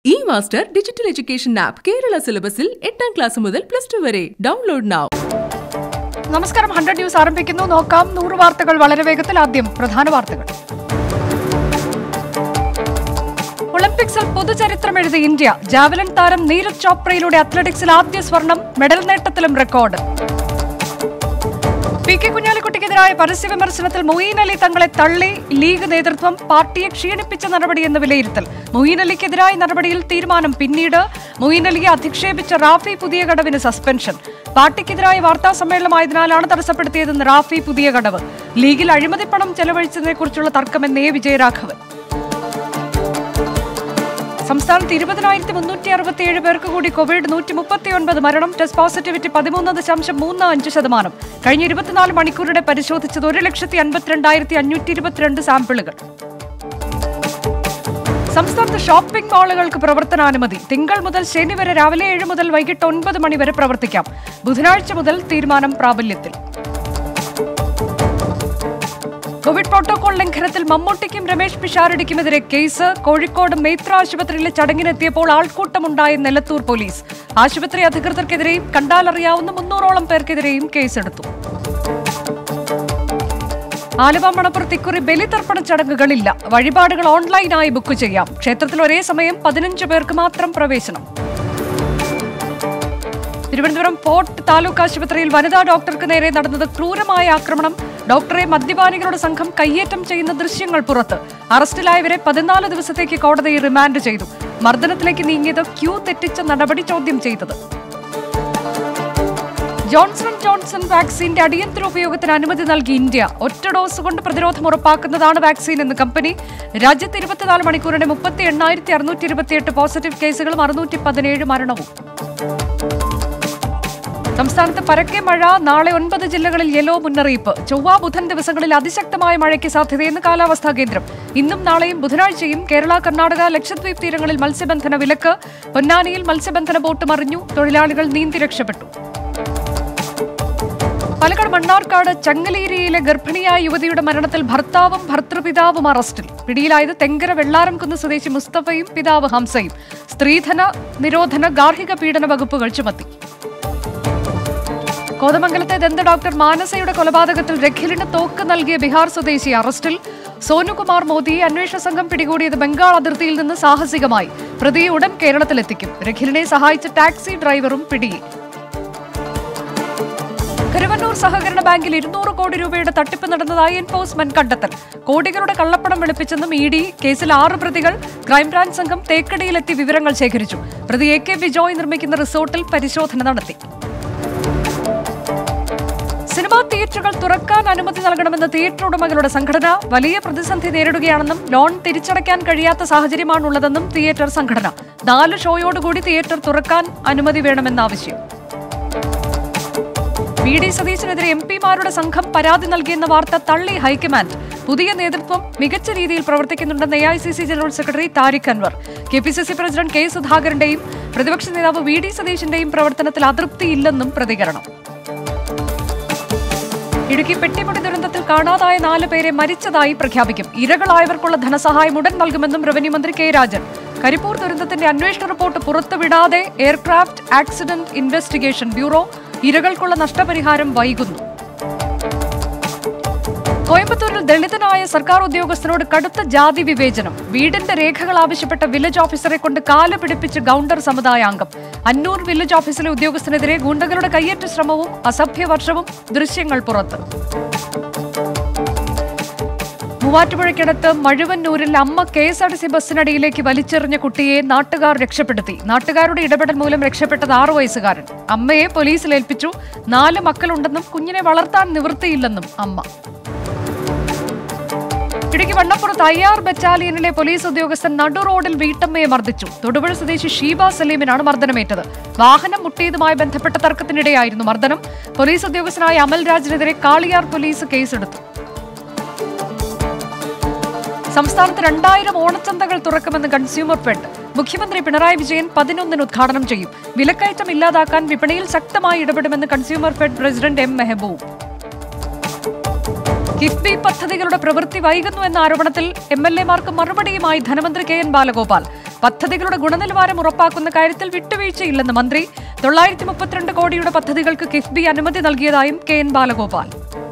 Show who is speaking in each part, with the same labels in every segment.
Speaker 1: E master digital education app Kerala സിലബസിൽ എട്ടാം class മുതൽ പ്ലസ് ടു വരെ ഡൗൺലോഡ് നൗ
Speaker 2: നമസ്കാരം ഹൺഡ്രഡ് ന്യൂസ് ആരംഭിക്കുന്നു നോക്കാം നൂറ് വാർത്തകൾ വളരെ വേഗത്തിൽ ആദ്യം പ്രധാന വാർത്തകൾ ഒളിമ്പിക്സിൽ പുതുചരിത്രം എഴുതി ഇന്ത്യ ജാവലിൻ താരം നീരജ് ചോപ്രയിലൂടെ അത്ലറ്റിക്സിൽ ആദ്യ സ്വർണം മെഡൽ നേട്ടത്തിലും റെക്കോർഡ് പി കെ കുഞ്ഞാലിക്കുട്ടിക്കെതിരായ പരസ്യ വിമർശനത്തിൽ മൊയ്ൻ അലി തങ്ങളെ തള്ളി ലീഗ് നേതൃത്വം പാർട്ടിയെ ക്ഷീണിപ്പിച്ച നടപടിയെന്ന് വിലയിരുത്തൽ മൊയ്ൻ അലിക്കെതിരായ നടപടിയിൽ തീരുമാനം പിന്നീട് മൊയ്ൻ അലിയെ അധിക്ഷേപിച്ച റാഫി പുതിയ കടവിന് സസ്പെൻഷൻ പാർട്ടിക്കെതിരായ വാർത്താ സമ്മേളനമായതിനാലാണ് തടസ്സപ്പെടുത്തിയതെന്ന് റാഫി പുതിയ കടവ് ലീഗിൽ അഴിമതിപ്പണം ചെലവഴിച്ചതിനെക്കുറിച്ചുള്ള തർക്കമെന്ന് എ വിജയരാഘവൻ സംസ്ഥാനത്ത് ഇരുപതിനായിരത്തി മുന്നൂറ്റി അറുപത്തിയേഴ് പേർക്ക് കൂടി കോവിഡ് നൂറ്റി മുപ്പത്തിയൊൻപത് മരണം ടെസ്റ്റ് പോസിറ്റിവിറ്റി പതിമൂന്ന് ദശാംശം മൂന്ന് അഞ്ച് ശതമാനം കഴിഞ്ഞ ഇരുപത്തിനാല് മണിക്കൂറിടെ പരിശോധിച്ചത് ഒരു ലക്ഷത്തി അൻപത്തിരണ്ടായിരത്തി അഞ്ഞൂറ്റി ഇരുപത്തിരണ്ട് സാമ്പിളുകൾ സംസ്ഥാനത്ത് ഷോപ്പിംഗ് മാളുകൾക്ക് പ്രവർത്തനാനുമതി തിങ്കൾ മുതൽ ശനി വരെ രാവിലെ ഏഴ് മുതൽ വൈകിട്ട് ഒൻപത് മണി വരെ പ്രവർത്തിക്കാം ബുധനാഴ്ച മുതൽ തീരുമാനം പ്രാബല്യത്തിൽ കോവിഡ് പ്രോട്ടോകോൾ ലംഘനത്തിൽ മമ്മൂട്ടിക്കും രമേശ് പിഷാരടിക്കുമെതിരെ കേസ് കോഴിക്കോട് മേത്ര ആശുപത്രിയിലെ ചടങ്ങിനെത്തിയപ്പോൾ ആൾക്കൂട്ടമുണ്ടായ നെല്ലത്തൂർ പോലീസ് ആശുപത്രി അധികൃതർക്കെതിരെയും കണ്ടാലറിയാവുന്ന മുന്നൂറോളം പേർക്കെതിരെയും കേസെടുത്തു ആലുവ മണപ്പുറത്ത് ഇക്കുറി ബലിതർപ്പണ ചടങ്ങുകളില്ല വഴിപാടുകൾ ഓൺലൈനായി ബുക്ക് ചെയ്യാം ക്ഷേത്രത്തിൽ ഒരേ സമയം പതിനഞ്ച് പേർക്ക് മാത്രം പ്രവേശനം തിരുവനന്തപുരം ഫോർട്ട് താലൂക്ക് ആശുപത്രിയിൽ വനിതാ ഡോക്ടർക്ക് നേരെ നടന്നത് ക്രൂരമായ ആക്രമണം ഡോക്ടറെ മദ്യപാനികളുടെ സംഘം കയ്യേറ്റം ചെയ്യുന്ന ദൃശ്യങ്ങൾ പുറത്ത് അറസ്റ്റിലായവരെ പതിനാല് ദിവസത്തേക്ക് കോടതി റിമാൻഡ് ചെയ്തു മർദ്ദനത്തിലേക്ക് നീങ്ങിയത് ക്യൂ തെറ്റിച്ച നടപടി ചോദ്യം ചെയ്തത് ജോൺസൺ ജോൺസൺ വാക്സിന്റെ അടിയന്തര ഉപയോഗത്തിന് അനുമതി നൽകി ഇന്ത്യ ഒറ്റ ഡോസ് കൊണ്ട് പ്രതിരോധം ഉറപ്പാക്കുന്നതാണ് വാക്സിൻ എന്ന് കമ്പനി രാജ്യത്ത് ഇരുപത്തിനാല് മണിക്കൂറിന്റെ മുപ്പത്തി എണ്ണായിരത്തി അറുന്നൂറ്റി ഇരുപത്തിയെട്ട് പോസിറ്റീവ് കേസുകളും അറുന്നൂറ്റി പതിനേഴ് മരണവും സംസ്ഥാനത്ത് പരക്കെ മഴ നാളെ ഒൻപത് ജില്ലകളിൽ യെല്ലോ മുന്നറിയിപ്പ് ചൊവ്വ ബുധൻ ദിവസങ്ങളിൽ അതിശക്തമായ മഴയ്ക്ക് സാധ്യതയെന്ന് കാലാവസ്ഥാ കേന്ദ്രം ഇന്നും നാളെയും ബുധനാഴ്ചയും കേരള കർണാടക ലക്ഷദ്വീപ് തീരങ്ങളിൽ മത്സ്യബന്ധന വിലക്ക് പൊന്നാനിയിൽ മത്സ്യബന്ധന ബോട്ട് മറിഞ്ഞു തൊഴിലാളികൾ നീന്തി രക്ഷപ്പെട്ടു പാലക്കാട് മണ്ണാർക്കാട് ചങ്ങലേരിയിലെ ഗർഭിണിയായ യുവതിയുടെ മരണത്തിൽ ഭർത്താവും ഭർത്തൃപിതാവും അറസ്റ്റിൽ പിടിയിലായത് തെങ്കര വെള്ളാരംകുന്ന് സ്വദേശി മുസ്തഫയും പിതാവ് ഹംസയും സ്ത്രീധന നിരോധന ഗാർഹിക പീഡന വകുപ്പുകൾ ചുമത്തി കോതമംഗലത്തെ ദന്ത ഡോക്ടർ മാനസയുടെ കൊലപാതകത്തിൽ രഖിലിന് തോക്ക് നൽകിയ ബീഹാർ സ്വദേശി അറസ്റ്റിൽ സോനുകുമാർ മോദിയെ അന്വേഷണ സംഘം പിടികൂടിയത് ബംഗാൾ അതിർത്തിയിൽ നിന്ന് സാഹസികമായി പ്രതിയെ ഉടൻ കേരളത്തിലെത്തിക്കും രഖിലിനെ സഹായിച്ച ടാക്സി ഡ്രൈവറും പിടിയിൽ കരുവന്നൂർ സഹകരണ ബാങ്കിൽ ഇരുന്നൂറ് കോടി രൂപയുടെ തട്ടിപ്പ് നടന്നതായി എൻഫോഴ്സ്മെന്റ് കണ്ടെത്തൽ കോടികളുടെ കള്ളപ്പണം വെളുപ്പിച്ചെന്നും ഇ ഡി കേസിൽ ആറ് പ്രതികൾ ക്രൈംബ്രാഞ്ച് സംഘം തേക്കടിയിലെത്തി വിവരങ്ങൾ ശേഖരിച്ചു പ്രതി എ കെ ബിജോയ് നിർമ്മിക്കുന്ന റിസോർട്ടിൽ പരിശോധന നടത്തി സിനിമാ തിയേറ്ററുകൾ തുറക്കാൻ അനുമതി നൽകണമെന്ന തിയേറ്റർ ഉടമകളുടെ സംഘടന വലിയ പ്രതിസന്ധി നേരിടുകയാണെന്നും ലോൺ തിരിച്ചടയ്ക്കാൻ കഴിയാത്ത സാഹചര്യമാണുള്ളതെന്നും തിയേറ്റർ സംഘടന നാല് ഷോയോടുകൂടി തിയേറ്റർ തുറക്കാൻ അനുമതി വേണമെന്ന ആവശ്യം വി ഡി സതീശനെതിരെ എം പിമാരുടെ സംഘം പരാതി നൽകിയെന്ന വാർത്ത തള്ളി ഹൈക്കമാൻഡ് പുതിയ നേതൃത്വം മികച്ച രീതിയിൽ പ്രവർത്തിക്കുന്നുണ്ടെന്ന് A I C C general secretary Tariq Anwar K P C C president K സുധാകരന്റെയും പ്രതിപക്ഷ നേതാവ് വി ഡി സതീശന്റെയും പ്രവർത്തനത്തിൽ അതൃപ്തിയില്ലെന്നും പ്രതികരണം ഇടുക്കി പെട്ടിമുടി ദുരന്തത്തിൽ കാണാതായ നാല് പേരെ മരിച്ചതായി പ്രഖ്യാപിക്കും ഇരകളായവർക്കുള്ള ധനസഹായം ഉടൻ നൽകുമെന്നും റവന്യൂ മന്ത്രി കെ രാജൻ കരിപ്പൂർ ദുരന്തത്തിന്റെ അന്വേഷണ റിപ്പോർട്ട് പുറത്തുവിടാതെ എയർക്രാഫ്റ്റ് ആക്സിഡന്റ് ഇൻവെസ്റ്റിഗേഷൻ ബ്യൂറോ ഇരകൾക്കുള്ള നഷ്ടപരിഹാരം വൈകുന്നു കോയമ്പത്തൂരിൽ ദളിതനായ സർക്കാർ ഉദ്യോഗസ്ഥനോട് കടുത്ത ജാതി വിവേചനം വീടിന്റെ രേഖകൾ ആവശ്യപ്പെട്ട വില്ലേജ് ഓഫീസറെ കൊണ്ട് കാല് പിടിപ്പിച്ച് ഗൗണ്ടർ സമുദായാംഗം അന്നൂർ വില്ലേജ് ഓഫീസിലെ ഉദ്യോഗസ്ഥനെതിരെ ഗുണ്ടകളുടെ കയ്യേറ്റ ശ്രമവും അസഭ്യവർഷവും ദൃശ്യങ്ങൾ പുറത്ത് മൂവാറ്റുപുഴയ്ക്കടുത്ത് മഴുവന്നൂരിൽ അമ്മ K S R T C ബസ്സിനടിയിലേക്ക് വലിച്ചെറിഞ്ഞ കുട്ടിയെ നാട്ടുകാർ രക്ഷപ്പെടുത്തി നാട്ടുകാരുടെ ഇടപെടൽ മൂലം രക്ഷപ്പെട്ടത് ആറു വയസ്സുകാരൻ അമ്മയെ പോലീസിൽ ഏൽപ്പിച്ചു നാല് മക്കളുണ്ടെന്നും കുഞ്ഞിനെ വളർത്താൻ നിവൃത്തിയില്ലെന്നും അമ്മ ഇടുക്കി വണ്ണപ്പുറത്ത് ഐ ആർ ബറ്റാലിയനിലെ പോലീസ് ഉദ്യോഗസ്ഥൻ നടു റോഡിൽ വീട്ടമ്മയെ മർദ്ദിച്ചു തൊടുപുഴ സ്വദേശി ഷീബ സലീമിനാണ് മർദ്ദനമേറ്റത് വാഹനം മുട്ടിയതുമായി ബന്ധപ്പെട്ട തർക്കത്തിനിടെയായിരുന്നു മർദ്ദനം പോലീസ് ഉദ്യോഗസ്ഥനായ അമൽരാജിനെതിരെ കാളിയാർ പോലീസ് കേസെടുത്തു സംസ്ഥാനത്ത് രണ്ടായിരം ഓണച്ചന്തകൾ തുറക്കുമെന്ന് കൺസ്യൂമർ ഫെഡ് മുഖ്യമന്ത്രി പിണറായി വിജയൻ പതിനൊന്നിന് ഉദ്ഘാടനം ചെയ്യും വിലക്കയറ്റം ഇല്ലാതാക്കാൻ വിപണിയിൽ ശക്തമായി ഇടപെടുമെന്ന് consumer fed president M Mehboob KIIFB പദ്ധതികളുടെ പ്രവൃത്തി വൈകുന്നു എന്ന ആരോപണത്തിൽ എം എൽ എമാർക്ക് മറുപടിയുമായി ധനമന്ത്രി കെ എൻ ബാലഗോപാൽ പദ്ധതികളുടെ ഗുണനിലവാരം ഉറപ്പാക്കുന്ന കാര്യത്തിൽ വിട്ടുവീഴ്ചയില്ലെന്ന് മന്ത്രി തൊള്ളായിരത്തി മുപ്പത്തിരണ്ട് കോടിയുടെ പദ്ധതികൾക്ക് കിഫ്ബി അനുമതി നൽകിയതായും കെ എൻ ബാലഗോപാൽ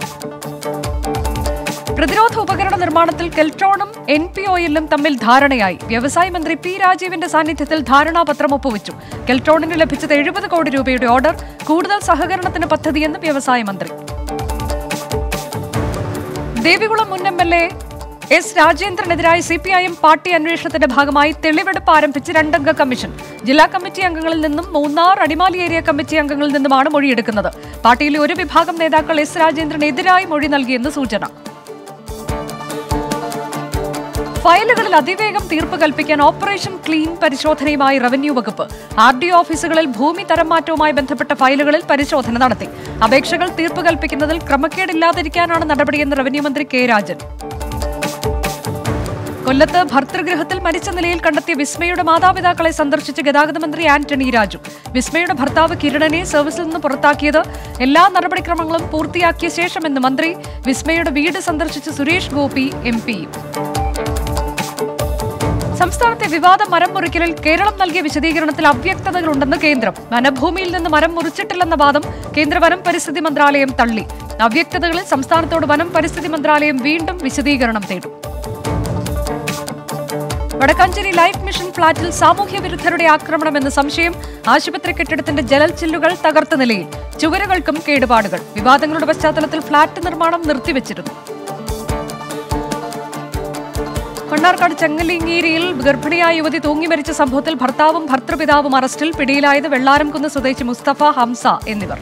Speaker 2: പ്രതിരോധ ഉപകരണ നിർമ്മാണത്തിൽ കെൽട്രോണും എൻ പി ഒയിലും തമ്മിൽ ധാരണയായി വ്യവസായ മന്ത്രി പി രാജീവിന്റെ സാന്നിധ്യത്തിൽ ധാരണാപത്രം ഒപ്പുവച്ചു കെൽട്രോണിന് ലഭിച്ചത് എഴുപത് കോടി രൂപയുടെ ഓർഡർ കൂടുതൽ സഹകരണത്തിന് പദ്ധതിയെന്ന് വ്യവസായ മന്ത്രി ദേവികുളം മുൻ എം എൽ എ എസ് രാജേന്ദ്രനെതിരായ C P I M party അന്വേഷണത്തിന്റെ ഭാഗമായി തെളിവെടുപ്പ് ആരംഭിച്ച് രണ്ടംഗ കമ്മീഷൻ ജില്ലാ കമ്മിറ്റി അംഗങ്ങളിൽ നിന്നും മൂന്നാർ അടിമാലി ഏരിയ കമ്മിറ്റി അംഗങ്ങളിൽ നിന്നുമാണ് മൊഴിയെടുക്കുന്നത് പാർട്ടിയിലെ ഒരു വിഭാഗം നേതാക്കൾ എസ് രാജേന്ദ്രനെതിരായി മൊഴി നൽകിയെന്ന് സൂചന ഫയലുകളിൽ അതിവേഗം തീർപ്പ് കൽപ്പിക്കാൻ ഓപ്പറേഷൻ ക്ലീൻ പരിശോധനയുമായി റവന്യൂ വകുപ്പ് ആർ ഡി ഓഫീസുകളിൽ ഭൂമി തരം മാറ്റവുമായി ബന്ധപ്പെട്ട ഫയലുകളിൽ പരിശോധന നടത്തി അപേക്ഷകൾ തീർപ്പ് കൽപ്പിക്കുന്നതിൽ ക്രമക്കേടില്ലാതിരിക്കാനാണ് നടപടിയെന്ന് റവന്യൂ മന്ത്രി കെ രാജൻ കൊല്ലത്ത് ഭർതൃഗൃഹത്തിൽ മരിച്ച നിലയിൽ കണ്ടെത്തിയ വിസ്മയുടെ മാതാപിതാക്കളെ സന്ദർശിച്ച ഗതാഗത മന്ത്രി ആന്റണി രാജു വിസ്മയുടെ ഭർത്താവ് കിരണനെ സർവീസിൽ നിന്ന് പുറത്താക്കിയത് എല്ലാ നടപടിക്രമങ്ങളും പൂർത്തിയാക്കിയ ശേഷമെന്ന് മന്ത്രി വിസ്മയുടെ വീട് സന്ദർശിച്ച സുരേഷ് ഗോപി എം പിയും സംസ്ഥാനത്തെ വിവാദ മരം മുറിക്കലിൽ കേരളം നൽകിയ വിശദീകരണത്തിൽ അവ്യക്തതകളുണ്ടെന്ന് കേന്ദ്രം വനഭൂമിയിൽ നിന്ന് മരം മുറിച്ചിട്ടില്ലെന്ന വാദം കേന്ദ്ര വനം പരിസ്ഥിതി മന്ത്രാലയം തള്ളി അവ്യക്തതകളിൽ സംസ്ഥാനത്തോട് വനം പരിസ്ഥിതി മന്ത്രാലയം വീണ്ടും വിശദീകരണം തേടും വടക്കാഞ്ചേരി ലൈഫ് മിഷൻ ഫ്ളാറ്റിൽ സാമൂഹ്യ വിരുദ്ധരുടെ ആക്രമണമെന്ന് സംശയം ആശുപത്രി കെട്ടിടത്തിന്റെ ജലൽ ചില്ലുകൾ തകർത്ത നിലയിൽ ചുവരുകൾക്കും കേടുപാടുകൾ വിവാദങ്ങളുടെ പശ്ചാത്തലത്തിൽ ഫ്ളാറ്റ് നിർമ്മാണം നിർത്തിവച്ചിരുന്നു മണ്ണാർക്കാട് ചെങ്ങലിങ്ങേരിയിൽ ഗർഭിണിയായ യുവതി തൂങ്ങി മരിച്ച സംഭവത്തിൽ ഭർത്താവും ഭർത്തൃപിതാവും അറസ്റ്റിൽ പിടിയിലായത് വെള്ളാരംകുന്ന് സ്വദേശി മുസ്തഫ ഹംസ എന്നിവർ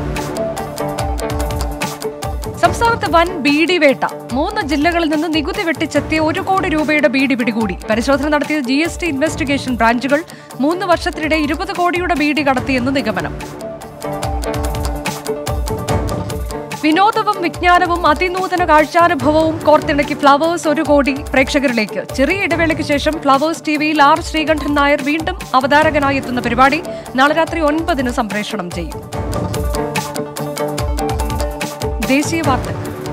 Speaker 2: സംസ്ഥാനത്ത് വൻ ബീഡി വേട്ട മൂന്ന് ജില്ലകളിൽ നിന്ന് നികുതി വെട്ടിച്ചെത്തിയ ഒരു കോടി രൂപയുടെ ബീഡി പിടികൂടി പരിശോധന നടത്തിയ ജി എസ് ടി ഇൻവെസ്റ്റിഗേഷൻ ബ്രാഞ്ചുകൾ മൂന്ന് വർഷത്തിനിടെ ഇരുപത് കോടിയുടെ ബീഡി കടത്തിയെന്ന് നിഗമനം വിനോദവും വിജ്ഞാനവും അതിനൂതന കാഴ്ചാനുഭവവും കോർത്തിണക്കി ഫ്ലവേഴ്സ് ഒരു കോടി പ്രേക്ഷകരിലേക്ക് ചെറിയ ഇടവേളയ്ക്ക് ശേഷം ഫ്ലവേഴ്സ് ടിവിയിൽ ആർ ശ്രീകണ്ഠൻ നായർ വീണ്ടും അവതാരകനായി എത്തുന്ന പരിപാടി നാളെ രാത്രി ഒൻപതിന് സംപ്രേഷണം ചെയ്യും ദേശീയ വാർത്തകൾ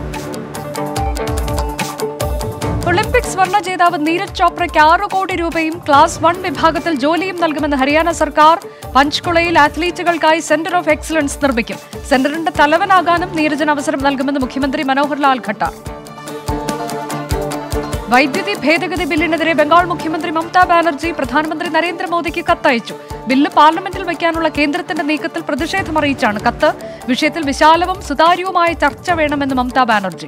Speaker 2: ഒളിമ്പിക്സ് സ്വർണ്ണ ജേതാവ് നീരജ് ചോപ്രയ്ക്ക് ആറ് കോടി രൂപയും ക്ലാസ് വൺ വിഭാഗത്തിൽ ജോലിയും നൽകുമെന്ന് ഹരിയാന സർക്കാർ പഞ്ച്കുളയിൽ അത്ലീറ്റുകൾക്കായി സെന്റർ ഓഫ് എക്സലൻസ് നിർമ്മിക്കും സെന്ററിന്റെ തലവനാകാനും നീരജിന് അവസരം നൽകുമെന്ന് മുഖ്യമന്ത്രി മനോഹർ ലാൽ ഖട്ടാർ വൈദ്യുതി ഭേദഗതി ബില്ലിനെതിരെ ബംഗാൾ മുഖ്യമന്ത്രി മമതാ ബാനർജി പ്രധാനമന്ത്രി നരേന്ദ്രമോദിക്ക് കത്തയച്ചു ബില്ല് പാർലമെന്റിൽ വയ്ക്കാനുള്ള കേന്ദ്രത്തിന്റെ നീക്കത്തിൽ പ്രതിഷേധമറിയിച്ചാണ് കത്ത് വിഷയത്തിൽ വിശാലവും സുതാര്യവുമായ ചർച്ച വേണമെന്ന് മമതാ ബാനർജി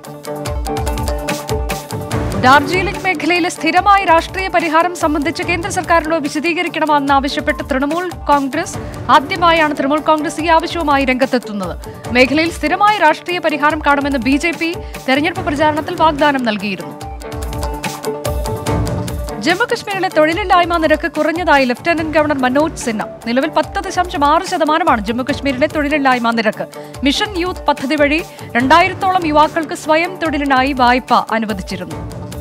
Speaker 2: ഡാർജിലിംഗ് മേഖലയിലെ സ്ഥിരമായ രാഷ്ട്രീയ പരിഹാരം സംബന്ധിച്ച് കേന്ദ്ര സർക്കാരിനോട് വിശദീകരിക്കണമെന്ന് ആവശ്യപ്പെട്ട് തൃണമൂൽ കോൺഗ്രസ് ആദ്യമായാണ് തൃണമൂൽ കോൺഗ്രസ് ഈ ആവശ്യവുമായി രംഗത്തെത്തുന്നത് മേഖലയിൽ സ്ഥിരമായ രാഷ്ട്രീയ പരിഹാരം കാണുമെന്ന് ബി ജെ പി തെരഞ്ഞെടുപ്പ് പ്രചാരണത്തിൽ വാഗ്ദാനം നൽകിയിരുന്നു ജമ്മുകശ്മീരിലെ തൊഴിലില്ലായ്മ നിരക്ക് കുറഞ്ഞതായി ലഫ്റ്റനന്റ് ഗവർണർ മനോജ് സിൻഹ നിലവിൽ പത്ത് ദശാംശം ആറ് ശതമാനമാണ് ജമ്മുകശ്മീരിലെ തൊഴിലില്ലായ്മ നിരക്ക് മിഷൻ യൂത്ത് പദ്ധതി വഴി രണ്ടായിരത്തോളം യുവാക്കൾക്ക് സ്വയം തൊഴിലിനായി വായ്പ അനുവദിച്ചിരുന്നു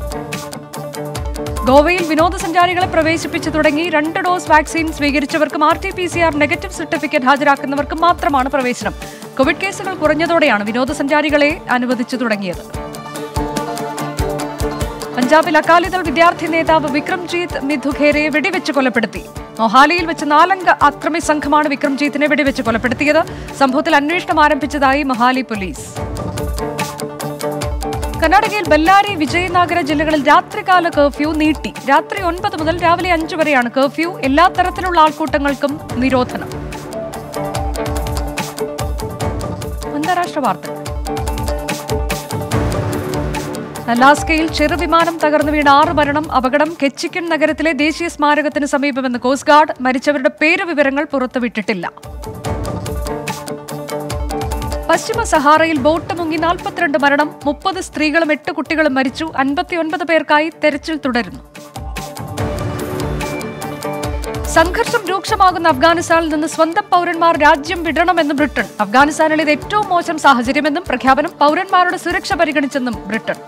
Speaker 2: ഗോവയിൽ വിനോദസഞ്ചാരികളെ പ്രവേശിപ്പിച്ചു തുടങ്ങി രണ്ട് ഡോസ് വാക്സിൻ സ്വീകരിച്ചവർക്കും R T P C R negative certificate ഹാജരാക്കുന്നവർക്കും മാത്രമാണ് പ്രവേശനം കോവിഡ് കേസുകൾ കുറഞ്ഞതോടെയാണ് വിനോദസഞ്ചാരികളെ അനുവദിച്ചു തുടങ്ങിയത് പഞ്ചാബിൽ അകാലിദൾ വിദ്യാർത്ഥി നേതാവ് വിക്രംജീത് മിഥുഖേരയെ വെടിവെച്ച് കൊലപ്പെടുത്തി മൊഹാലിയിൽ വെച്ച് നാലംഗ അക്രമി സംഘമാണ് വിക്രംജീത്തിനെ വെടിവെച്ച് കൊലപ്പെടുത്തിയത് സംഭവത്തിൽ അന്വേഷണം ആരംഭിച്ചതായി മൊഹാലി പോലീസ് കർണാടകയിൽ ബെല്ലാരി വിജയനഗര ജില്ലകളിൽ രാത്രികാല കർഫ്യൂ നീട്ടി രാത്രി ഒൻപത് മുതൽ രാവിലെ അഞ്ച് വരെയാണ് കർഫ്യൂ എല്ലാ തരത്തിലുള്ള ആൾക്കൂട്ടങ്ങൾക്കും നിരോധനം അന്താരാഷ്ട്ര വാർത്തകൾ അലാസ്കയിൽ ചെറുവിമാനം തകർന്നു വീണ ആറ് മരണം അപകടം കെച്ചിക്കൻ നഗരത്തിലെ ദേശീയ സ്മാരകത്തിന് സമീപമെന്ന് കോസ്റ്റ് ഗാർഡ് മരിച്ചവരുടെ പേര് വിവരങ്ങൾ പുറത്തുവിട്ടിട്ടില്ല പശ്ചിമ സഹാറയിൽ ബോട്ട് മുങ്ങി നാൽപ്പത്തിരണ്ട് മരണം മുപ്പത് സ്ത്രീകളും എട്ട് കുട്ടികളും മരിച്ചു അൻപത്തിയൊൻപത് പേർക്കായി തെരച്ചിൽ തുടരുന്നു സംഘർഷം രൂക്ഷമാകുന്ന അഫ്ഗാനിസ്ഥാനിൽ നിന്ന് സ്വന്തം പൗരന്മാർ രാജ്യം വിടണമെന്ന് ബ്രിട്ടൻ അഫ്ഗാനിസ്ഥാനിൽ ഇത് ഏറ്റവും മോശം സാഹചര്യമെന്നും പ്രഖ്യാപനം പൗരന്മാരുടെ സുരക്ഷ പരിഗണിച്ചെന്നും ബ്രിട്ടൻ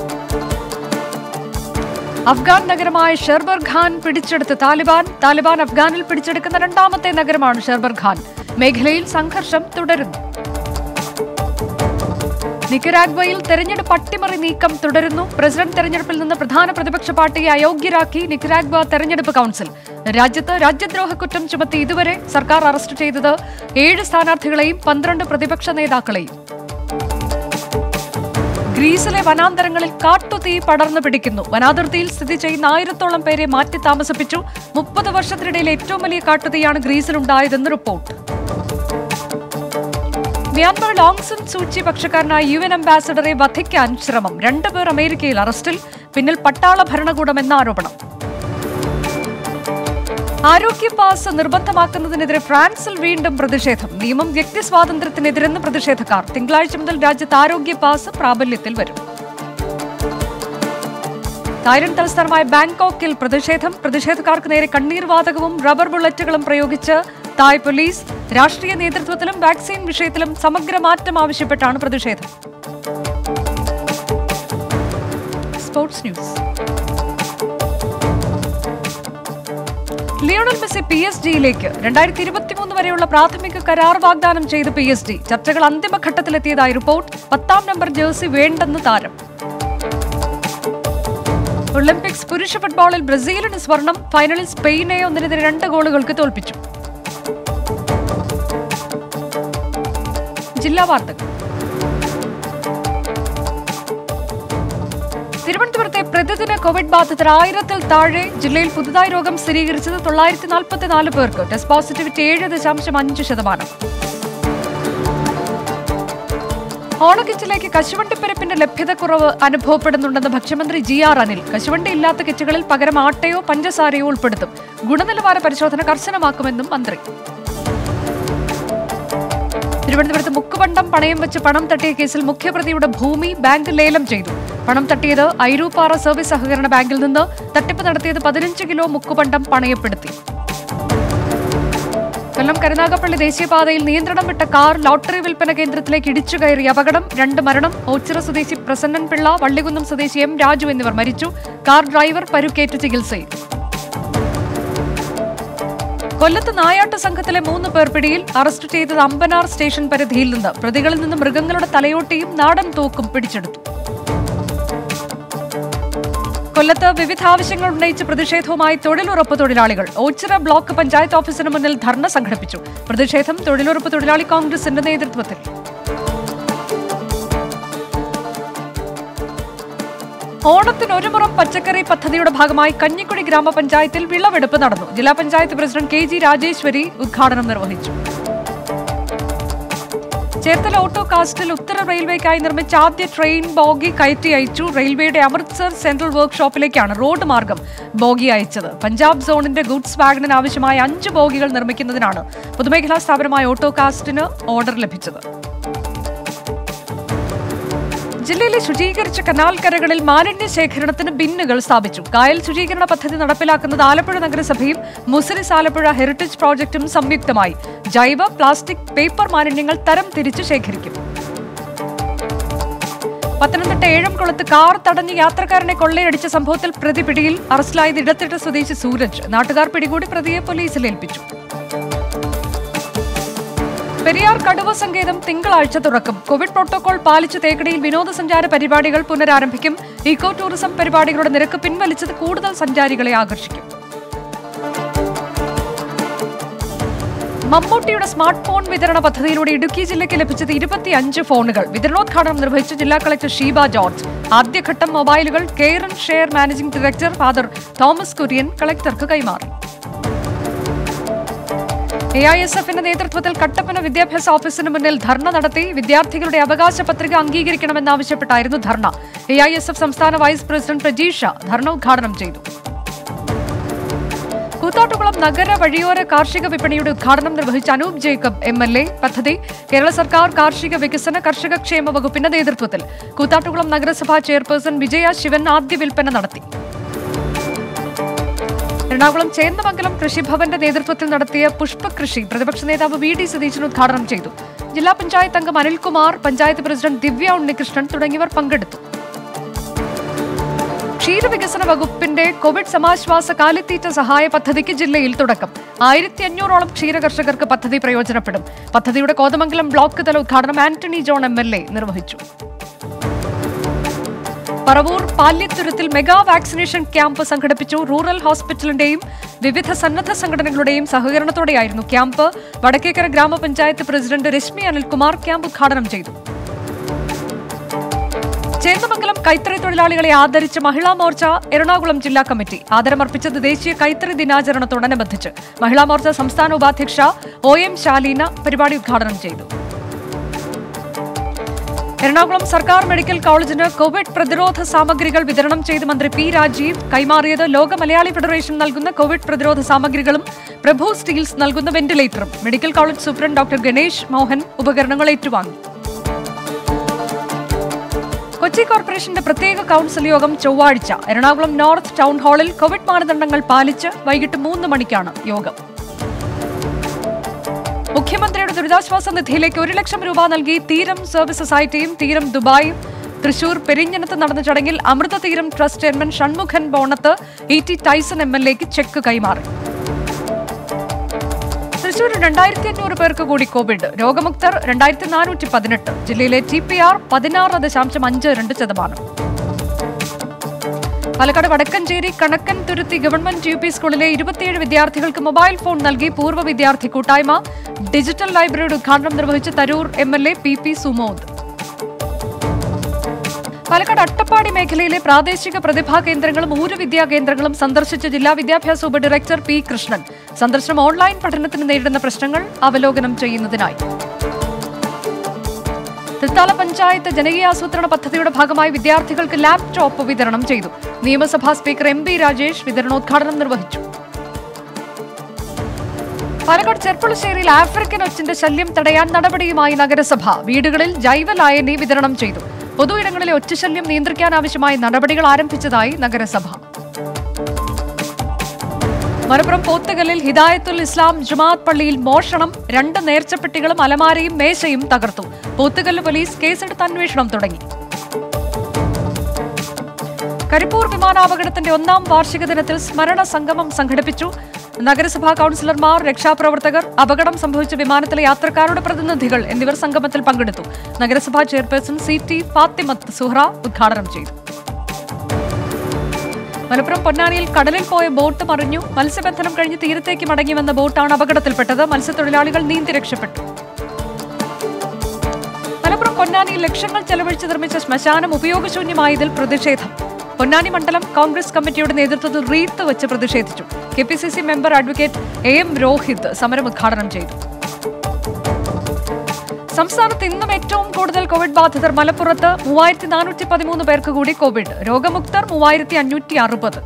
Speaker 2: അഫ്ഗാൻ നഗരമായ ഷെർബർ ഖാൻ പിടിച്ചെടുത്ത് താലിബാൻ താലിബാൻ അഫ്ഗാനിൽ പിടിച്ചെടുക്കുന്ന രണ്ടാമത്തെ നഗരമാണ് ഷെർബർ ഖാൻ മേഖലയിൽ സംഘർഷം തുടരുന്നു നിക്കരാഗ്വയിൽ തെരഞ്ഞെടുപ്പ് അട്ടിമറി നീക്കം തുടരുന്നു പ്രസിഡന്റ് തെരഞ്ഞെടുപ്പിൽ നിന്ന് പ്രധാന പ്രതിപക്ഷ പാർട്ടിയെ അയോഗ്യരാക്കി നിക്കരാഗ്വ തെരഞ്ഞെടുപ്പ് കൗൺസിൽ രാജ്യത്ത് രാജ്യദ്രോഹ കുറ്റം ചുമത്തി ഇതുവരെ സർക്കാർ അറസ്റ്റ് ചെയ്തത് ഏഴ് സ്ഥാനാർത്ഥികളെയും പന്ത്രണ്ട് പ്രതിപക്ഷ നേതാക്കളെയും ഗ്രീസിലെ വനാന്തരങ്ങളിൽ കാട്ടുതീ പടർന്നു പിടിക്കുന്നു വനാതിർത്തിയിൽ സ്ഥിതി ചെയ്യുന്ന ആയിരത്തോളം പേരെ മാറ്റി താമസിപ്പിച്ചു മുപ്പത് വർഷത്തിനിടയിൽ ഏറ്റവും വലിയ കാട്ടുതീയാണ് ഗ്രീസിലുണ്ടായതെന്ന് റിപ്പോർട്ട് മ്യാൻമർ ലോങ്സൺ സൂചി പക്ഷക്കാരനായ യു എൻ അംബാസഡറെ വധിക്കാൻ ശ്രമം രണ്ടുപേർ അമേരിക്കയിൽ അറസ്റ്റിൽ പിന്നിൽ പട്ടാള ഭരണകൂടം എന്ന ആരോപണം ആരോഗ്യ പാസ് നിർബന്ധമാക്കുന്നതിനെതിരെ ഫ്രാൻസിൽ വീണ്ടും പ്രതിഷേധം നിയമം വ്യക്തി സ്വാതന്ത്ര്യത്തിനെതിരെന്ന് പ്രതിഷേധക്കാർ തിങ്കളാഴ്ച മുതൽ രാജ്യത്ത് ആരോഗ്യ പാസ് പ്രാബല്യത്തിൽ വരും തായ്ലൻഡ് തലസ്ഥാനമായ ബാങ്കോക്കിൽ പ്രതിഷേധം പ്രതിഷേധക്കാർക്ക് നേരെ കണ്ണീർ വാതകവും റബ്ബർ ബുള്ളറ്റുകളും പ്രയോഗിച്ച് തായ് പോലീസ് രാഷ്ട്രീയ നേതൃത്വത്തിലും വാക്സിൻ വിഷയത്തിലും സമഗ്ര മാറ്റം ആവശ്യപ്പെട്ടാണ് പ്രതിഷേധം sports news Lionel Messi P S ജിയിലേക്ക് രണ്ടായിരത്തി ഇരുപത്തിമൂന്ന് വരെയുള്ള പ്രാഥമിക കരാർ വാഗ്ദാനം ചെയ്ത് പി എസ് ജി ചർച്ചകൾ അന്തിമഘട്ടത്തിലെത്തിയതായി റിപ്പോർട്ട് പത്താം നമ്പർ ജേഴ്സി വേണ്ടെന്ന് താരം ഒളിമ്പിക്സ് പുരുഷ ഫുട്ബോളിൽ ബ്രസീലിന് സ്വർണം ഫൈനലിൽ സ്പെയിനെ ഒന്നിനെതിരെ രണ്ട് ഗോളുകൾക്ക് തോൽപ്പിച്ചു ജില്ലാ വാർത്തകൾ തിരുവനന്തപുരത്തെ പ്രതിദിന കോവിഡ് ബാധിതർ ആയിരത്തിൽ താഴെ ജില്ലയിൽ പുതുതായി രോഗം സ്ഥിരീകരിച്ചത് തൊള്ളായിരത്തി നാൽപ്പത്തിനാല് പേർക്ക് ടെസ്റ്റ് പോസിറ്റിവിറ്റി ഏഴ് ദശാംശം അഞ്ച് ശതമാനം ഓണക്കിറ്റിലേക്ക് കശുവണ്ടിപ്പരപ്പിന്റെ ലഭ്യതക്കുറവ് അനുഭവപ്പെടുന്നുണ്ടെന്ന് ഭക്ഷ്യമന്ത്രി ജി ആർ അനിൽ കശുവണ്ടി ഇല്ലാത്ത കിറ്റുകളിൽ പകരം ആട്ടയോ പഞ്ചസാരയോ ഉൾപ്പെടുത്തും ഗുണനിലവാര പരിശോധന കർശനമാക്കുമെന്നും മന്ത്രി തിരുവനന്തപുരത്ത് മുക്കുപണ്ടം പണയം വെച്ച് പണം തട്ടിയ കേസിൽ മുഖ്യപ്രതിയുടെ ഭൂമി ബാങ്ക് ലേലം ചെയ്തു പണം തട്ടിയത് ഐരൂപ്പാറ സർവീസ് സഹകരണ ബാങ്കിൽ നിന്ന് തട്ടിപ്പ് നടത്തിയത് പതിനഞ്ച് കിലോ മുക്കുപണ്ടം പണയപ്പെടുത്തി കൊല്ലം കരുനാഗപ്പള്ളി ദേശീയപാതയിൽ നിയന്ത്രണം വിട്ട കാർ ലോട്ടറി വിൽപ്പന കേന്ദ്രത്തിലേക്ക് ഇടിച്ചു കയറി അപകടം രണ്ട് മരണം ഓച്ചിറ സ്വദേശി പ്രസന്നൻ പിള്ള വള്ളികുന്നം സ്വദേശി എം രാജു എന്നിവർ മരിച്ചു കാർ ഡ്രൈവർ പരുക്കേറ്റ് ചികിത്സയിൽ കൊല്ലത്ത് നായാട്ട് സംഘത്തിലെ മൂന്ന് പേർ പിടിയിൽ അറസ്റ്റ് ചെയ്തത് അമ്പനാർ സ്റ്റേഷൻ പരിധിയിൽ നിന്ന് പ്രതികളിൽ നിന്ന് മൃഗങ്ങളുടെ തലയോട്ടിയും നാടൻ തോക്കും പിടിച്ചെടുത്തു കൊല്ലത്ത് വിവിധ ആവശ്യങ്ങൾ ഉന്നയിച്ച് പ്രതിഷേധവുമായി തൊഴിലുറപ്പ് തൊഴിലാളികൾ ഓച്ചിറ ബ്ലോക്ക് പഞ്ചായത്ത് ഓഫീസിന് മുന്നിൽ ധർണ സംഘടിപ്പിച്ചു പ്രതിഷേധം തൊഴിലുറപ്പ് തൊഴിലാളി കോൺഗ്രസിന്റെ നേതൃത്വത്തിൽ ഓണത്തിന് ഒരു മുറം പച്ചക്കറി പദ്ധതിയുടെ ഭാഗമായി കഞ്ഞിക്കുടി ഗ്രാമപഞ്ചായത്തിൽ വിളവെടുപ്പ് നടന്നു ജില്ലാ panchayat president K G Rajeshwari ഉദ്ഘാടനം നിർവഹിച്ചു ചേർത്തല ഓട്ടോ കാസ്റ്റിൽ ഉത്തര റെയിൽവേക്കായി നിർമ്മിച്ച ആദ്യ ട്രെയിൻ ബോഗി കയറ്റി അയച്ചു റെയിൽവേയുടെ അമൃത്സർ സെൻട്രൽ വർക്ക്ഷോപ്പിലേക്കാണ് റോഡ് മാർഗം ബോഗി അയച്ചത് പഞ്ചാബ് സോണിന്റെ ഗുഡ്സ് വാഗണിന് ആവശ്യമായ അഞ്ച് ബോഗികൾ നിർമ്മിക്കുന്നതിനാണ് പൊതുമേഖലാ സ്ഥാപനമായ ഓട്ടോ കാസ്റ്റിന് ഓർഡർ ലഭിച്ചത് ജില്ലയിലെ ശുചീകരിച്ച കനാൽ കരകളിൽ മാലിന്യ ശേഖരണത്തിന് ബിന്നുകൾ സ്ഥാപിച്ചു കായൽ ശുചീകരണ പദ്ധതി നടപ്പിലാക്കുന്നത് ആലപ്പുഴ നഗരസഭയും മുസിരിസ് ആലപ്പുഴ ഹെറിറ്റേജ് പ്രോജക്റ്റും സംയുക്തമായി ജൈവ പ്ലാസ്റ്റിക് പേപ്പർ മാലിന്യങ്ങൾ തരം തിരിച്ച് ശേഖരിക്കും പത്തനംതിട്ട ഏഴംകുളത്ത് കാർ തടഞ്ഞ് യാത്രക്കാരനെ കൊള്ളയടിച്ച സംഭവത്തിൽ പ്രതി പിടിയിൽ അറസ്റ്റിലായത് ഇടത്തിട്ട സ്വദേശി സൂരജ് നാട്ടുകാർ പിടികൂടി പ്രതിയെ പോലീസിൽ ഏൽപ്പിച്ചു പെരിയാർ കടുവ സങ്കേതം തിങ്കളാഴ്ച തുറക്കും കോവിഡ് പ്രോട്ടോകോൾ പാലിച്ച് തേക്കടിയിൽ വിനോദസഞ്ചാര പരിപാടികൾ പുനരാരംഭിക്കും ഇക്കോ ടൂറിസം പരിപാടികളുടെ നിരക്ക് പിൻവലിച്ചത് കൂടുതൽ സഞ്ചാരികളെ ആകർഷിക്കും മമ്മൂട്ടിയുടെ സ്മാർട്ട് ഫോൺ വിതരണ പദ്ധതിയിലൂടെ ഇടുക്കി ജില്ലയ്ക്ക് ലഭിച്ചത് ഇരുപത്തിയഞ്ച് ഫോണുകൾ വിതരണോദ്ഘാടനം നിർവഹിച്ച ജില്ലാ കളക്ടർ ഷീബ ജോർജ് ആദ്യഘട്ടം മൊബൈലുകൾ care and share managing director father Thomas Kurian കളക്ടർക്ക് കൈമാറി എ ഐ എസ് എഫിന്റെ നേതൃത്വത്തിൽ കട്ടപ്പന വിദ്യാഭ്യാസ ഓഫീസിന് മുന്നിൽ ധർണ നടത്തി വിദ്യാർത്ഥികളുടെ അവകാശ പത്രിക അംഗീകരിക്കണമെന്നാവശ്യപ്പെട്ടായിരുന്നു dharna A I S F സംസ്ഥാന വൈസ് പ്രസിഡന്റ് പ്രജീഷ ധർണ ഉദ്ഘാടനം ചെയ്തു കൂത്താട്ടുകുളം നഗര വഴിയോര കാർഷിക വിപണിയുടെ ഉദ്ഘാടനം നിർവഹിച്ച Anoop Jacob M L A പദ്ധതി കേരള സർക്കാർ കാർഷിക വികസന കർഷക ക്ഷേമ വകുപ്പിന്റെ നേതൃത്വത്തിൽ കൂത്താട്ടുകുളം നഗരസഭാ ചെയർപേഴ്സൺ വിജയ ശിവൻ ആദ്യ വിൽപ്പന നടത്തി എറണാകുളം ചേന്ദമംഗലം കൃഷിഭവന്റെ നേതൃത്വത്തിൽ നടത്തിയ പുഷ്പകൃഷി പ്രതിപക്ഷ നേതാവ് വി ഡി സതീശൻ ഉദ്ഘാടനം ചെയ്തു ജില്ലാ പഞ്ചായത്ത് അംഗം അനിൽകുമാർ പഞ്ചായത്ത് പ്രസിഡന്റ് ദിവ്യ ഉണ്ണികൃഷ്ണൻ തുടങ്ങിയവർ പങ്കെടുത്തു ക്ഷീരവികസന വകുപ്പിന്റെ കോവിഡ് സമാശ്വാസ കാലിത്തീറ്റ സഹായ പദ്ധതിക്ക് ജില്ലയിൽ തുടക്കം ആയിരത്തി അഞ്ഞൂറോളം ക്ഷീരകർഷകർക്ക് പദ്ധതി പ്രയോജനപ്പെടും പദ്ധതിയുടെ കോതമംഗലം ബ്ലോക്ക് തല ഉദ്ഘാടനം Antony John M L A നിർവഹിച്ചു പറവൂർ പാല്യത്തുരുത്തിൽ മെഗാ വാക്സിനേഷൻ ക്യാമ്പ് സംഘടിപ്പിച്ചു റൂറൽ ഹോസ്പിറ്റലിന്റെയും വിവിധ സന്നദ്ധ സംഘടനകളുടെയും സഹകരണത്തോടെയായിരുന്നു ക്യാമ്പ് വടക്കേക്കര ഗ്രാമപഞ്ചായത്ത് പ്രസിഡന്റ് രശ്മി അനിൽകുമാർ ക്യാമ്പ് ഉദ്ഘാടനം ചെയ്തു ചേന്ദമംഗലം കൈത്തറി തൊഴിലാളികളെ ആദരിച്ച് മഹിളാ മോർച്ച എറണാകുളം ജില്ലാ കമ്മിറ്റി ആദരമർപ്പിച്ചത് ദേശീയ കൈത്തറി ദിനാചരണത്തോടനുബന്ധിച്ച് മഹിളാ മോർച്ച സംസ്ഥാന ഉപാധ്യക്ഷ ഒ എം ശാലീന പരിപാടി ഉദ്ഘാടനം ചെയ്തു എറണാകുളം സർക്കാർ മെഡിക്കൽ കോളേജിന് കോവിഡ് പ്രതിരോധ സാമഗ്രികൾ വിതരണം ചെയ്ത് മന്ത്രി പി രാജീവ് കൈമാറിയത് ലോക മലയാളി ഫെഡറേഷൻ നൽകുന്ന കോവിഡ് പ്രതിരോധ സാമഗ്രികളും പ്രഭു സ്റ്റീൽസ് നൽകുന്ന വെന്റിലേറ്ററും മെഡിക്കൽ കോളേജ് സൂപ്രണ്ട് ഡോക്ടർ ഗണേഷ് മോഹൻ ഉപകരണങ്ങൾ ഏറ്റുവാങ്ങി കൊച്ചി കോർപ്പറേഷന്റെ പ്രത്യേക കൌൺസിൽ യോഗം ചൊവ്വാഴ്ച എറണാകുളം നോർത്ത് ടൗൺ ഹാളിൽ കോവിഡ് മാനദണ്ഡങ്ങൾ പാലിച്ച് വൈകിട്ട് മൂന്ന് മണിക്കാണ് യോഗം മുഖ്യമന്ത്രിയുടെ ദുരിതാശ്വാസ നിധിയിലേക്ക് ഒരു ലക്ഷം രൂപ നൽകി തീരം സർവീസ് സൊസൈറ്റിയും തീരം ദുബായും തൃശൂർ പെരിഞ്ഞനത്ത് നടന്ന ചടങ്ങിൽ Amrita Theeram trust chairman Shanmughan Bonath E T Tyson M L എക്ക് ചെക്ക് കൈമാറി തൃശൂർ രണ്ടായിരത്തി അഞ്ഞൂറ് പേർക്ക് കൂടി കോവിഡ് രോഗമുക്തർ രണ്ടായിരത്തി നാനൂറ്റി പതിനെട്ട് ജില്ലയിലെ ടി പി ആർ പതിനാറ് ദശാംശം അഞ്ച് രണ്ട് ശതമാനം Palakkad Vadakkanchery Kanakkan Thuruthi government U P സ്കൂളിലെ ഇരുപത്തിയേഴ് വിദ്യാർത്ഥികൾക്ക് മൊബൈൽ ഫോൺ നൽകി പൂർവ്വ വിദ്യാർത്ഥി കൂട്ടായ്മ ഡിജിറ്റൽ ലൈബ്രറിയുടെ ഉദ്ഘാടനം നിർവഹിച്ച Tarur M L A P P Sumod Palakkad Attappadi മേഖലയിലെ പ്രാദേശിക പ്രതിഭാ കേന്ദ്രങ്ങളും ഊരുവിദ്യാ കേന്ദ്രങ്ങളും സന്ദർശിച്ച ജില്ലാ വിദ്യാഭ്യാസ ഉപഡയറക്ടർ പി കൃഷ്ണൻ സന്ദർശനം ഓൺലൈൻ പഠനത്തിന് നേരിടുന്ന പ്രശ്നങ്ങൾ അവലോകനം ചെയ്യുന്നതിനായി തൃത്താല പഞ്ചായത്ത് ജനകീയാസൂത്രണ പദ്ധതിയുടെ ഭാഗമായി വിദ്യാർത്ഥികൾക്ക് ലാപ്ടോപ്പ് വിതരണം ചെയ്തു നിയമസഭാ സ്പീക്കർ എം പി രാജേഷ് വിതരണോദ്ഘാടനം നിർവഹിച്ചു പാലക്കാട് ചെർപ്പുളശ്ശേരിയിൽ ആഫ്രിക്കൻ ഒച്ചിന്റെ ശല്യം തടയാൻ നടപടിയുമായി നഗരസഭ വീടുകളിൽ ജൈവ ലായനി വിതരണം ചെയ്തു പൊതു ഇടങ്ങളിലെ ഒറ്റശല്യം നിയന്ത്രിക്കാനാവശ്യമായ നടപടികൾ ആരംഭിച്ചതായി നഗരസഭ മലപ്പുറം പോത്തുകല്ലിൽ ഹിദായത്തുൽ ഇസ്ലാം ജുമാഅത്ത് പള്ളിയിൽ മോഷണം രണ്ട് നേർച്ചപ്പെട്ടികളും അലമാരയും മേശയും തകർത്തു പോത്തുകല്ല് പോലീസ് കേസെടുത്ത് അന്വേഷണം തുടങ്ങി കരിപ്പൂർ വിമാനാപകടത്തിന്റെ ഒന്നാം വാർഷിക ദിനത്തിൽ സ്മരണ സംഗമം സംഘടിപ്പിച്ചു നഗരസഭാ കൌൺസിലർമാർ രക്ഷാപ്രവർത്തകർ അപകടം സംഭവിച്ച വിമാനത്തിലെ യാത്രക്കാരുടെ പ്രതിനിധികൾ എന്നിവർ സംഗമത്തിൽ പങ്കെടുത്തു നഗരസഭാ chairperson C T Fathimath Suhra ഉദ്ഘാടനം ചെയ്തു മലപ്പുറം പൊന്നാനിയിൽ കടലിൽ പോയ ബോട്ട് മറിഞ്ഞു മത്സ്യബന്ധനം കഴിഞ്ഞ് തീരത്തേക്ക് മടങ്ങി വന്ന ബോട്ടാണ് അപകടത്തിൽപ്പെട്ടത് മത്സ്യത്തൊഴിലാളികൾ നീന്തി രക്ഷപ്പെട്ടു മലപ്പുറം പൊന്നാനിയിൽ ലക്ഷങ്ങൾ ചെലവഴിച്ച് നിർമ്മിച്ച ശ്മശാനം ഉപയോഗശൂന്യമായതിൽ പ്രതിഷേധം പൊന്നാനി മണ്ഡലം കോൺഗ്രസ് കമ്മിറ്റിയുടെ നേതൃത്വത്തിൽ റീത്ത് വെച്ച് പ്രതിഷേധിച്ചു K P C C member advocate A M Rohit സമരം ഉദ്ഘാടനം ചെയ്തു സംസ്ഥാനത്ത് ഇന്നും ഏറ്റവും കൂടുതൽ കോവിഡ് ബാധിതർ മലപ്പുറത്ത് മൂവായിരത്തി നാനൂറ്റി പതിമൂന്ന് പേർക്ക് കൂടി കോവിഡ് രോഗമുക്തർ മൂവായിരത്തി അഞ്ഞൂറ്റി അറുപത്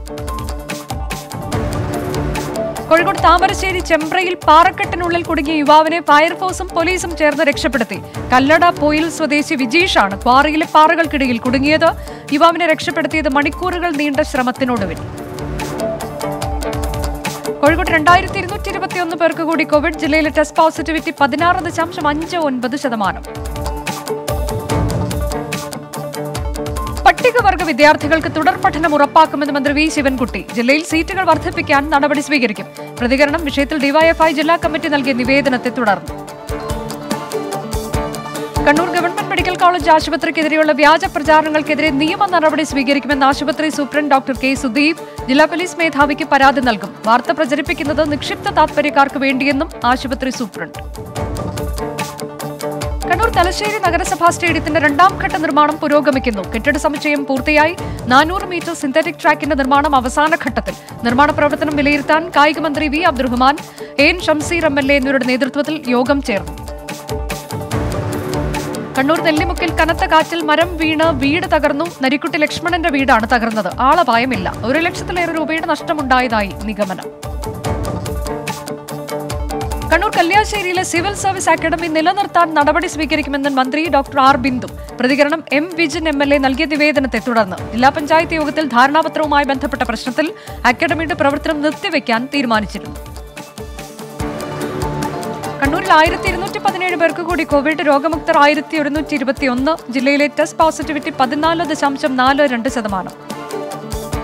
Speaker 2: കോഴിക്കോട് താമരശ്ശേരി ചെമ്പ്രയിൽ പാറക്കെട്ടിനുള്ളിൽ കുടുങ്ങിയ യുവാവിനെ ഫയർഫോഴ്സും പോലീസും ചേർന്ന് രക്ഷപ്പെടുത്തി കല്ലട പോയിൽ സ്വദേശി വിജീഷാണ് ക്വാറിയിലെ പാറകൾക്കിടയിൽ കുടുങ്ങിയത് യുവാവിനെ രക്ഷപ്പെടുത്തിയത് മണിക്കൂറുകൾ നീണ്ട ശ്രമത്തിനൊടുവിൽ കോഴിക്കോട് രണ്ടായിരത്തി ഇരുന്നൂറ്റി ഇരുപത്തിയൊന്ന് പേർക്ക് കൂടി കോവിഡ് ജില്ലയിലെ ടെസ്റ്റ് പോസിറ്റിവിറ്റി പതിനാറ് ദശാംശം അഞ്ച് ഒൻപത് ശതമാനം പട്ടികവർഗ വിദ്യാർത്ഥികൾക്ക് തുടർ പഠനം ഉറപ്പാക്കുമെന്ന് മന്ത്രി വി ശിവൻകുട്ടി ജില്ലയിൽ സീറ്റുകൾ വർദ്ധിപ്പിക്കാൻ നടപടി സ്വീകരിക്കും പ്രതികരണം വിഷയത്തിൽ ഡിവൈഎഫ്ഐ ജില്ലാ കമ്മിറ്റി നൽകിയ നിവേദനത്തെ തുടർന്ന് കണ്ണൂർ ഗവൺമെന്റ് മെഡിക്കൽ കോളേജ് ആശുപത്രിക്കെതിരെയുള്ള വ്യാജ പ്രചാരണങ്ങൾക്കെതിരെ നിയമ നടപടി സ്വീകരിക്കുമെന്ന് ആശുപത്രി സൂപ്രണ്ട് ഡോക്ടർ കെ സുദീപ് ജില്ലാ പോലീസ് മേധാവിക്ക് പരാതി നൽകും വാർത്ത പ്രചരിപ്പിക്കുന്നത് നിക്ഷിപ്ത താത്പര്യക്കാർക്ക് വേണ്ടിയെന്നും ആശുപത്രി സൂപ്രണ്ട് കണ്ണൂർ തലശ്ശേരി നഗരസഭാ സ്റ്റേഡിയത്തിന്റെ രണ്ടാം ഘട്ട നിർമ്മാണം പുരോഗമിക്കുന്നു കെട്ടിട സമുച്ചയം പൂർത്തിയായി നാനൂറ് മീറ്റർ സിന്തറ്റിക് ട്രാക്കിന്റെ നിർമ്മാണം അവസാന ഘട്ടത്തിൽ നിർമ്മാണ പ്രവർത്തനം വിലയിരുത്താൻ കായിക മന്ത്രി V Abdurahman N Shamseer M L A എന്നിവരുടെ നേതൃത്വത്തിൽ യോഗം ചേർന്നു കണ്ണൂർ നെല്ലിമുക്കിൽ കനത്ത കാറ്റിൽ മരം വീണ് വീട് തകർന്നു നരിക്കുട്ടി ലക്ഷ്മണന്റെ വീടാണ് തകർന്നത് ആളപായമില്ല ഒരു ലക്ഷത്തിലേറെ രൂപയുടെ നഷ്ടമുണ്ടായതായി നിഗമനം കണ്ണൂർ കല്യാശ്ശേരിയിലെ സിവിൽ സർവീസ് അക്കാദമി നിലനിർത്താൻ നടപടി സ്വീകരിക്കുമെന്ന് മന്ത്രി ഡോക്ടർ ആർ ബിന്ദു പ്രതികരണം M Vijin M L A നൽകിയ നിവേദനത്തെ തുടർന്ന് ജില്ലാ പഞ്ചായത്ത് യോഗത്തിൽ ധാരണാപത്രവുമായി ബന്ധപ്പെട്ട പ്രശ്നത്തിൽ അക്കാദമിയുടെ പ്രവർത്തനം നിർത്തിവെക്കാൻ തീരുമാനിച്ചിരുന്നു കണ്ണൂരിൽ ആയിരത്തി ഇരുന്നൂറ്റി പതിനേഴ് പേർക്ക് കൂടി കോവിഡ് രോഗമുക്തർ ആയിരത്തി ഒരുന്നൂറ്റി ഇരുപത്തി ഒന്ന് ജില്ലയിലെ ടെസ്റ്റ് പോസിറ്റിവിറ്റി പതിനാല് ദശാംശം നാല് രണ്ട് ശതമാനം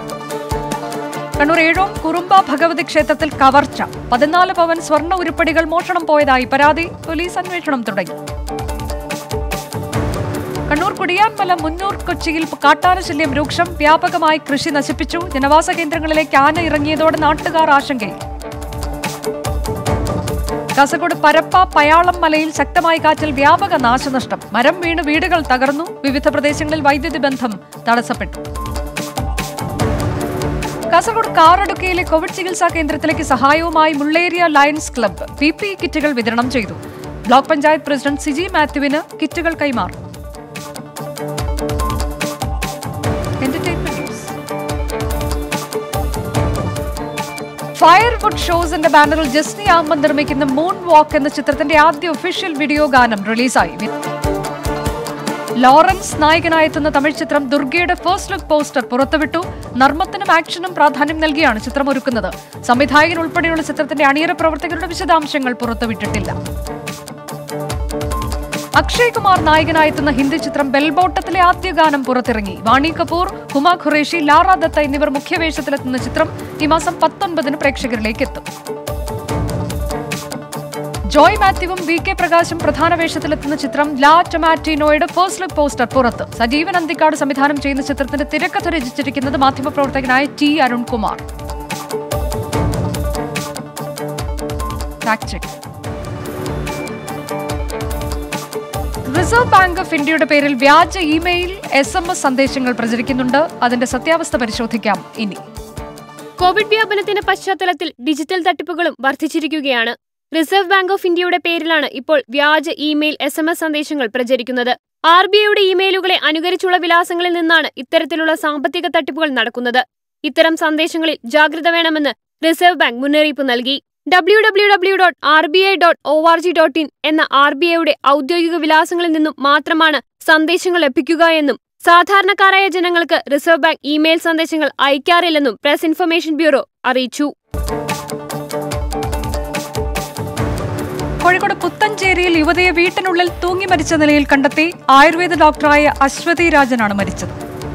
Speaker 2: കണ്ണൂർ ഏഴോം കുറുമ്പ ഭഗവതി ക്ഷേത്രത്തിൽ കവർച്ച പതിനാല് പവൻ സ്വർണ്ണ ഉരുപ്പടികൾ മോഷണം പോയതായി പരാതി പോലീസ് അന്വേഷണം തുടങ്ങി കണ്ണൂർ കുടിയാൻമല മുന്നൂർ കൊച്ചിയിൽ കാട്ടാനശല്യം രൂക്ഷം വ്യാപകമായി കൃഷി നശിപ്പിച്ചു ജനവാസ കേന്ദ്രങ്ങളിലേക്ക് ആന ഇറങ്ങിയതോടെ നാട്ടുകാർ ആശങ്കയിൽ കാസർഗോഡ് പരപ്പ പയാളം മലയിൽ ശക്തമായ കാറ്റിൽ വ്യാപക നാശനഷ്ടം മരം വീണ് വീടുകൾ തകർന്നു വിവിധ പ്രദേശങ്ങളിൽ വൈദ്യുതി ബന്ധം തടസ്സപ്പെട്ടു കാസർഗോഡ് കാറടുക്കയിലെ കോവിഡ് ചികിത്സാ കേന്ദ്രത്തിലേക്ക് സഹായവുമായി Mulleria Lions Club P P കിറ്റുകൾ വിതരണം ചെയ്തു ബ്ലോക്ക് പഞ്ചായത്ത് പ്രസിഡന്റ് സിജി മാത്യുവിന് കിറ്റുകൾ കൈമാറി Entertainment news. ഫയർവുഡ് ഷോസിന്റെ ബാനറിൽ ജസ്നി അഹമ്മദ് നിർമ്മിക്കുന്ന മൂൺ വാക്ക് എന്ന ചിത്രത്തിന്റെ ആദ്യ ഒഫീഷ്യൽ വീഡിയോ ഗാനം റിലീസായി ലോറൻസ് നായകനായെത്തുന്ന തമിഴ് ചിത്രം ദുർഗയുടെ ഫസ്റ്റ് ലുക്ക് പോസ്റ്റർ പുറത്തുവിട്ടു നർമ്മത്തിനും ആക്ഷനും പ്രാധാന്യം നൽകിയാണ് ചിത്രം ഒരുക്കുന്നത് സംവിധായകൻ ഉൾപ്പെടെയുള്ള ചിത്രത്തിന്റെ അണിയറ പ്രവർത്തകരുടെ വിശദാംശങ്ങൾ പുറത്തുവിട്ടിട്ടില്ല അക്ഷയ് കുമാർ നായകനായെത്തുന്ന ഹിന്ദി ചിത്രം ബെൽബോട്ടത്തിലെ ആദ്യ ഗാനം പുറത്തിറങ്ങി വാണി കപൂർ ഹുമ ഖുറേഷി ലാറ ദത്ത എന്നിവർ മുഖ്യവേഷത്തിലെത്തുന്ന ചിത്രം ഈ മാസം പത്തൊൻപതിന് പ്രേക്ഷകരിലേക്ക് എത്തും ജോയ് മാത്യുവും വി കെ പ്രകാശും പ്രധാന വേഷത്തിലെത്തുന്ന ചിത്രം ലാ ടൊമാറ്റിനോയുടെ ഫസ്റ്റ് ലുക്ക് പോസ്റ്റർ പുറത്ത് സജീവൻ അന്തിക്കാട് സംവിധാനം ചെയ്യുന്ന ചിത്രത്തിന്റെ തിരക്കഥ രചിച്ചിരിക്കുന്നത് മാധ്യമപ്രവർത്തകനായ T Arunkumar Fact check. Reserve Bank of ഇന്ത്യയുടെ പേരിൽ വ്യാജ ഇമെയിൽ എസ് എം എസ് സന്ദേശങ്ങൾ പ്രചരിക്കുന്നുണ്ട് അതിന്റെ സത്യാവസ്ഥ പരിശോധിക്കാം ഇനി
Speaker 3: കോവിഡ് വ്യാപനത്തിന്റെ പശ്ചാത്തലത്തിൽ ഡിജിറ്റൽ തട്ടിപ്പുകളും വർദ്ധിച്ചിരിക്കുകയാണ് റിസർവ് ബാങ്ക് ഓഫ് ഇന്ത്യയുടെ പേരിലാണ് ഇപ്പോൾ വ്യാജ ഇമെയിൽ എസ് എം എസ് സന്ദേശങ്ങൾ പ്രചരിക്കുന്നത് ആർ ബി ഐയുടെ ഇമെയിലുകളെ അനുകരിച്ചുള്ള വിലാസങ്ങളിൽ നിന്നാണ് ഇത്തരത്തിലുള്ള സാമ്പത്തിക തട്ടിപ്പുകൾ നടക്കുന്നത് ഇത്തരം സന്ദേശങ്ങളിൽ ജാഗ്രത വേണമെന്ന് റിസർവ് ബാങ്ക് മുന്നറിയിപ്പ് നൽകി W W W dot R B I dot O R G dot in എന്ന ആർ ബി ഐയുടെ ഔദ്യോഗിക വിലാസങ്ങളിൽ നിന്നും മാത്രമാണ് സന്ദേശങ്ങൾ ലഭിക്കുക എന്നും സാധാരണക്കാരായ ജനങ്ങൾക്ക് റിസർവ് ബാങ്ക് ഇമെയിൽ സന്ദേശങ്ങൾ അയക്കാറില്ലെന്നും പ്രസ് ഇൻഫർമേഷൻ ബ്യൂറോ അറിയിച്ചു
Speaker 2: കോഴിക്കോട് പുത്തഞ്ചേരിയിൽ യുവതിയെ വീട്ടിനുള്ളിൽ തൂങ്ങി മരിച്ച നിലയിൽ കണ്ടെത്തി ആയുർവേദ ഡോക്ടറായ അശ്വതി രാജനാണ് മരിച്ചത്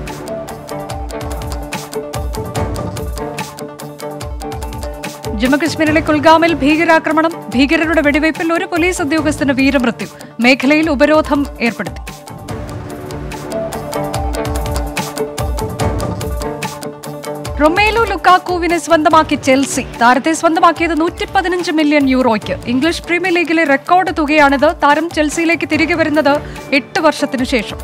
Speaker 2: ജമ്മുകശ്മീരിലെ കുൽഗാമിൽ ഭീകരാക്രമണം ഭീകരരുടെ വെടിവയ്പിൽ ഒരു പോലീസ് ഉദ്യോഗസ്ഥന് വീരമൃത്യു മേഖലയിൽ ഉപരോധം ഏർപ്പെടുത്തി റൊമേലോ ലുക്കാക്കുവിനെ സ്വന്തമാക്കി ചെൽസി താരത്തെ സ്വന്തമാക്കിയത് നൂറ്റി പതിനഞ്ച് മില്യൺ യൂറോയ്ക്ക് ഇംഗ്ലീഷ് പ്രീമിയർ ലീഗിലെ റെക്കോർഡ് തുകയാണിത് താരം ചെൽസിയിലേക്ക് തിരികെ വരുന്നത് എട്ട് വർഷത്തിനു ശേഷം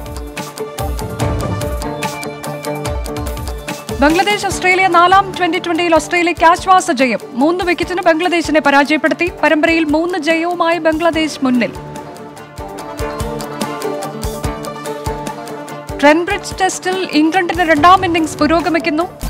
Speaker 2: ബംഗ്ലാദേശ് ഓസ്ട്രേലിയ നാലാം ട്വന്റി ട്വന്റിയിൽ ഓസ്ട്രേലിയയ്ക്ക് ആശ്വാസ ജയം മൂന്ന് വിക്കറ്റിന് ബംഗ്ലാദേശിനെ പരാജയപ്പെടുത്തി പരമ്പരയിൽ മൂന്ന് ജയവുമായി ബംഗ്ലാദേശ് മുന്നിൽ ട്രെൻബ്രിഡ്ജ് ടെസ്റ്റിൽ ഇംഗ്ലണ്ടിന്റെ രണ്ടാം ഇന്നിംഗ്സ് പുരോഗമിക്കുന്നു